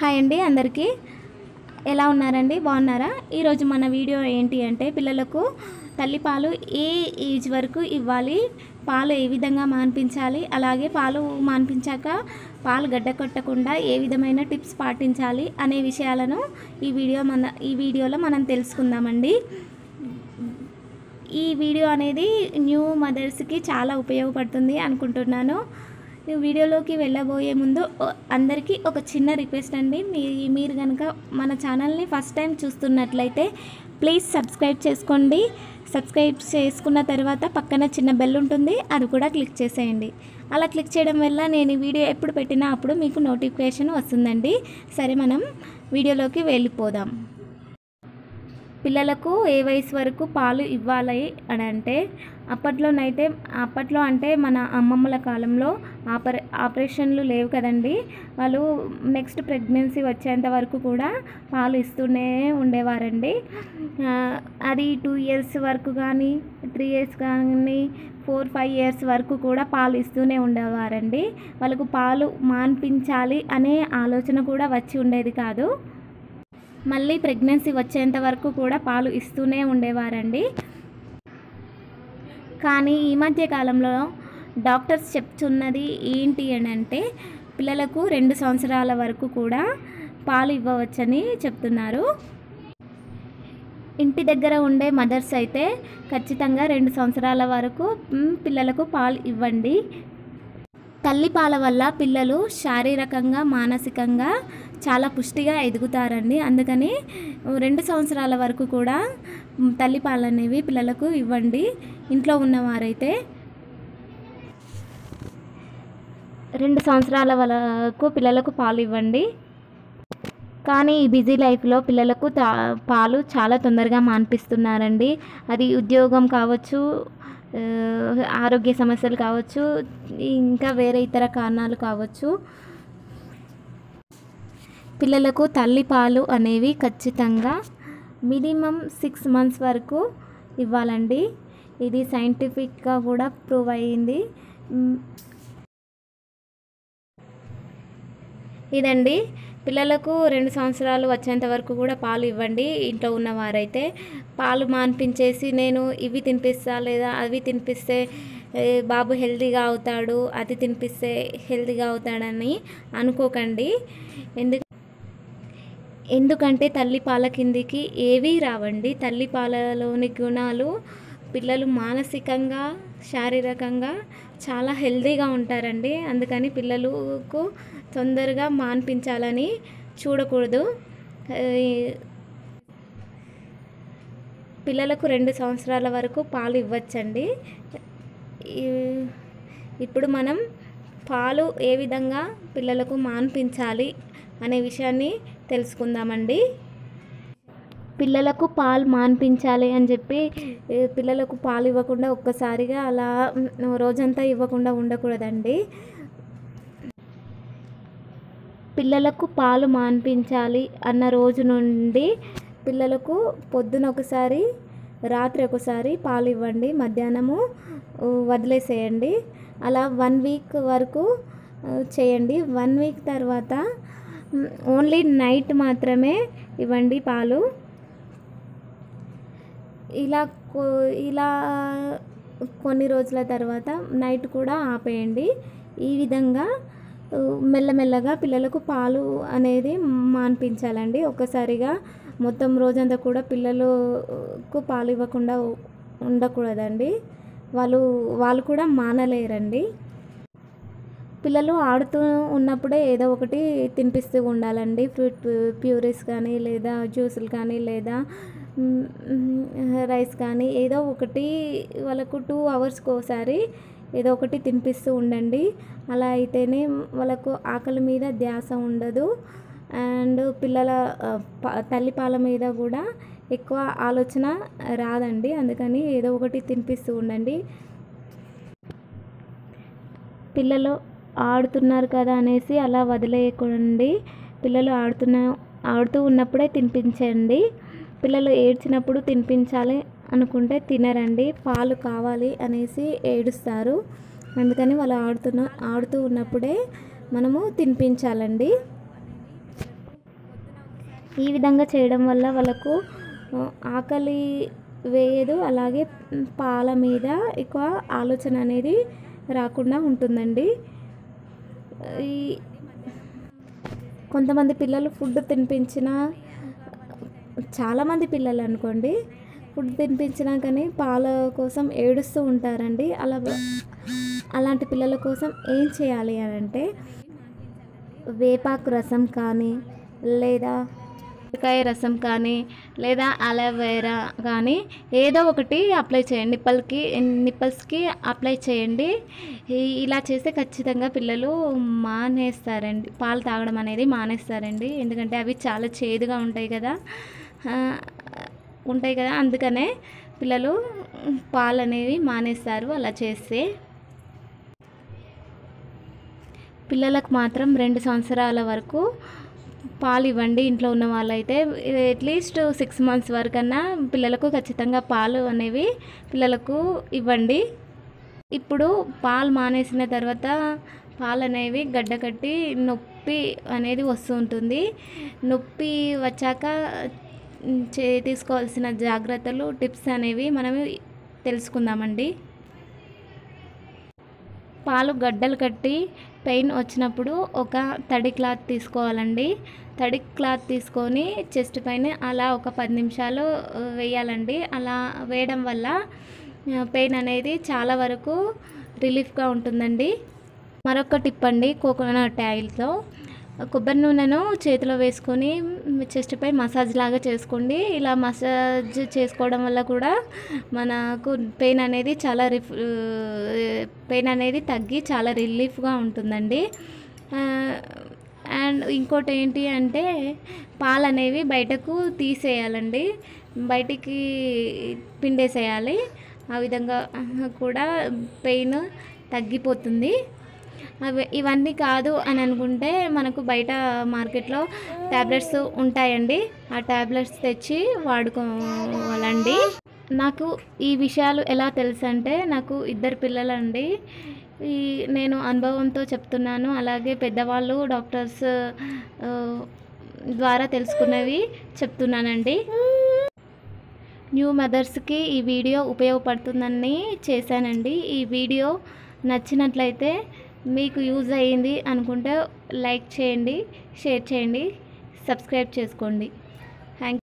hi అండి అందరికీ ఎలా ఉన్నారండి బాగున్నారా ఈరోజు మన వీడియో ఏంటి అంటే పిల్లలకు తల్లిపాలు ఏ ఏజ్ వరకు ఇవ్వాలి పాలు ఏ విధంగా మాన్పించాలి అలాగే పాలు మాన్పించాక పాలు గడ్డ కొట్టకుండా ఏ విధమైన టిప్స్ పాటించాలి అనే విషయాలను ఈ వీడియో మన ఈ వీడియోలో మనం తెలుసుకుందామండి ఈ వీడియో అనేది న్యూ మదర్స్కి చాలా ఉపయోగపడుతుంది అనుకుంటున్నాను ఈ వీడియోలోకి వెళ్ళబోయే ముందు ఓ- అందరికీ ఒక చిన్న రిక్వెస్ట్ అండి మీ మీరు కనుక మన ఛానల్ని ఫస్ట్ టైం చూస్తున్నట్లయితే ప్లీజ్ సబ్స్క్రైబ్ చేసుకోండి సబ్స్క్రైబ్ చేసుకున్న తర్వాత పక్కన చిన్న బెల్ ఉంటుంది అది కూడా క్లిక్ చేసేయండి అలా క్లిక్ చేయడం వల్ల నేను ఈ వీడియో ఎప్పుడు పెట్టినా అప్పుడు మీకు నోటిఫికేషన్ వస్తుందండి సరే మనం వీడియోలోకి వెళ్ళిపోదాం పిల్లలకు ఏ వయసు వరకు పాలు ఇవ్వాలి అని అంటే అప్పట్లోనైతే అప్పట్లో అంటే మన అమ్మమ్మల కాలంలో ఆపరే ఆపరేషన్లు లేవు కదండి వాళ్ళు నెక్స్ట్ ప్రెగ్నెన్సీ వచ్చేంత వరకు కూడా పాలు ఇస్తూనే ఉండేవారండి ఆ, అది టూ ఇయర్స్ వరకు కానీ త్రీ ఇయర్స్ కానీ ఫోర్ ఫైవ్ ఇయర్స్ వరకు కూడా పాలు ఇస్తూనే ఉండేవారండి వాళ్ళకు పాలు మాన్పించాలి అనే ఆలోచన కూడా వచ్చి ఉండేది కాదు మళ్ళీ ప్రెగ్నెన్సీ వచ్చేంత వరకు కూడా పాలు ఇస్తూనే ఉండేవారండి కానీ ఈ మధ్య కాలంలో డాక్టర్స్ చెప్తున్నది ఏంటి అని అంటే పిల్లలకు రెండు సంవత్సరాల వరకు కూడా పాలు ఇవ్వవచ్చని చెప్తున్నారు ఇంటి దగ్గర ఉండే మదర్స్ అయితే ఖచ్చితంగా రెండు సంవత్సరాల వరకు మ్, పిల్లలకు పాలు ఇవ్వండి తల్లిపాల వల్ల పిల్లలు శారీరకంగా మానసికంగా చాలా పుష్టిగా ఎదుగుతారండి అందుకని రెండు సంవత్సరాల వరకు కూడా మ్, తల్లిపాలు అనేవి పిల్లలకు ఇవ్వండి ఇంట్లో ఉన్నవారైతే రెండు సంవత్సరాల వరకు పిల్లలకు పాలు ఇవ్వండి కానీ ఈ బిజీ లైఫ్లో పిల్లలకు తా పాలు చాలా తొందరగా మాన్పిస్తున్నారండి అది ఉద్యోగం కావచ్చు ఆ, ఆరోగ్య సమస్యలు కావచ్చు ఇంకా వేరే ఇతర కారణాలు కావచ్చు పిల్లలకు తల్లి పాలు అనేవి ఖచ్చితంగా మినిమం సిక్స్ మంత్స్ వరకు ఇవ్వాలండి ఇది సైంటిఫిక్గా కూడా ప్రూవ్ అయ్యింది మ్, ఇదండి పిల్లలకు రెండు సంవత్సరాలు వచ్చేంత వరకు కూడా పాలు ఇవ్వండి ఇంట్లో ఉన్నవారైతే పాలు మాన్పించేసి నేను ఇవి తినిపిస్తా లేదా అవి తినిపిస్తే ఏ, బాబు హెల్తీగా అవుతాడు అది తినిపిస్తే హెల్తీగా అవుతాడని అనుకోకండి ఎందుకు ఎందుకంటే తల్లి పాల కిందికి ఏవీ రావండి తల్లి పాలలోని గుణాలు పిల్లలు మానసికంగా శారీరకంగా చాలా హెల్తీగా ఉంటారండి అందుకని పిల్లలకు తొందరగా మాన్పించాలని చూడకూడదు ఏ, పిల్లలకు రెండు సంవత్సరాల వరకు పాలు ఇవ్వచ్చండి ఈ- ఇప్పుడు మనం పాలు ఏ విధంగా పిల్లలకు మాన్పించాలి అనే విషయాన్ని తెలుసుకుందామండి పిల్లలకు పాలు మాన్పించాలి అని చెప్పి ఏ, పిల్లలకు పాలు ఇవ్వకుండా ఒక్కసారిగా అలా మ్, రోజంతా ఇవ్వకుండా ఉండకూడదండి పిల్లలకు పాలు మాన్పించాలి అన్న రోజు నుండి పిల్లలకు పొద్దున ఒకసారి రాత్రి ఒకసారి పాలు ఇవ్వండి మధ్యాహ్నము ఉ, వదిలేసేయండి అలా వన్ వీక్ వరకు ఆ, చేయండి వన్ వీక్ తర్వాత మ్, ఓన్లీ నైట్ మాత్రమే ఇవ్వండి పాలు ఇలా కొ- ఇలా కొన్ని రోజుల తర్వాత నైట్ కూడా ఆపేయండి ఈ విధంగా ఉ, మెల్లమెల్లగా పిల్లలకు పాలు అనేది మాన్పించాలండి ఒక్కసారిగా మొత్తం రోజంతా కూడా పిల్లలకు పాలు ఇవ్వకుండా ఉ- ఉండకూడదండి వాళ్ళు వాళ్ళు కూడా మానలేరండి పిల్లలు ఆడుతూ ఉన్నప్పుడే ఏదో ఒకటి తినిపిస్తూ ఉండాలండి ఫ్రూట్ ప్యూరీస్ కానీ లేదా జ్యూసులు కానీ లేదా మ్, మ్, రైస్ కానీ ఏదో ఒకటి వాళ్ళకు టూ అవర్స్కి ఒకసారి ఏదో ఒకటి తినిపిస్తూ ఉండండి అలా అయితేనే వాళ్ళకు ఆకలి మీద ధ్యాస ఉండదు అండ్ పిల్లల ఆ, ప- తల్లిపాల మీద కూడా ఎక్కువ ఆలోచన రాదండి అందుకని ఏదో ఒకటి తినిపిస్తూ ఉండండి పిల్లలు ఆడుతున్నారు కదా అనేసి అలా వదిలేయకండి పిల్లలు ఆడుతున్న ఆడుతూ ఉన్నప్పుడే తినిపించండి పిల్లలు ఏడ్చినప్పుడు తినిపించాలి అనుకుంటే తినరండి పాలు కావాలి అనేసి ఏడుస్తారు అందుకని వాళ్ళు ఆడుతున్న ఆడుతూ ఉన్నప్పుడే మనము తినిపించాలండి ఈ విధంగా చేయడం వల్ల వాళ్ళకు ఆ, ఆకలి వేయదు అలాగే పాల మీద ఎక్కువ ఆలోచన అనేది రాకుండా ఉంటుందండి ఈ కొంతమంది పిల్లలు ఫుడ్ తినిపించిన చాలామంది పిల్లలు అనుకోండి ఫుడ్ తినిపించినా కానీ పాల కోసం ఏడుస్తూ ఉంటారండి అలా అలాంటి పిల్లల కోసం ఏం చేయాలి అని అంటే వేపాకు రసం కానీ లేదా ఉసిరికాయ రసం కానీ లేదా అలోవెరా కానీ ఏదో ఒకటి అప్లై చేయండి నిప్పల్కి నిప్పల్స్కి అప్లై చేయండి ఈ- ఇలా చేస్తే ఖచ్చితంగా పిల్లలు మానేస్తారండి పాలు తాగడం అనేది మానేస్తారండి ఎందుకంటే అవి చాలా చేదుగా ఉంటాయి కదా ఆ, ఉంటాయి కదా అందుకనే పిల్లలు పాలు అనేవి మానేస్తారు అలా చేస్తే పిల్లలకు మాత్రం రెండు సంవత్సరాల వరకు పాలు ఇవ్వండి ఇంట్లో ఉన్న వాళ్ళైతే అట్లీస్ట్ సిక్స్ మంత్స్ వరకన్నా పిల్లలకు ఖచ్చితంగా పాలు అనేవి పిల్లలకు ఇవ్వండి ఇప్పుడు పాలు మానేసిన తర్వాత పాలు అనేవి గడ్డ కట్టి నొప్పి అనేది వస్తూ ఉంటుంది నొప్పి వచ్చాక చే తీసుకోవాల్సిన జాగ్రత్తలు టిప్స్ అనేవి మనం తెలుసుకుందామండి పాలు గడ్డలు కట్టి పెయిన్ వచ్చినప్పుడు ఒక తడి క్లాత్ తీసుకోవాలండి తడి క్లాత్ తీసుకొని చెస్ట్ పైన అలా ఒక పది నిమిషాలు ఆ, వేయాలండి అలా వేయడం వల్ల పెయిన్ అనేది చాలా వరకు రిలీఫ్గా ఉంటుందండి మరొక టిప్ అండి కోకోనట్ ఆయిల్తో కొబ్బరి నూనెను చేతిలో వేసుకొని చెస్ట్ పై మసాజ్ లాగా చేసుకోండి ఇలా మసాజ్ చేసుకోవడం వల్ల కూడా మనకు పెయిన్ అనేది చాలా రిఫ్ పెయిన్ అనేది తగ్గి చాలా రిలీఫ్గా ఉంటుందండి అండ్ ఇంకోటి ఏంటి అంటే పాలు అనేవి బయటకు తీసేయాలండి బయటికి పిండేసేయాలి ఆ విధంగా కూడా పెయిన్ తగ్గిపోతుంది అవి ఇవన్నీ కాదు అని అనుకుంటే మనకు బయట మార్కెట్లో ట్యాబ్లెట్స్ ఉంటాయండి ఆ ట్యాబ్లెట్స్ తెచ్చి వాడుకోవాలండి నాకు ఈ విషయాలు ఎలా తెలుసు అంటే నాకు ఇద్దరు పిల్లలండి ఈ నేను అనుభవంతో చెప్తున్నాను అలాగే పెద్దవాళ్ళు డాక్టర్స్ ఆ, ద్వారా తెలుసుకున్నవి చెప్తున్నానండి న్యూ మదర్స్కి ఈ వీడియో ఉపయోగపడుతుందని చేశానండి ఈ వీడియో నచ్చినట్లయితే మీకు యూజ్ అయ్యింది అనుకుంటే లైక్ చేయండి షేర్ చేయండి సబ్స్క్రైబ్ చేసుకోండి థ్యాంక్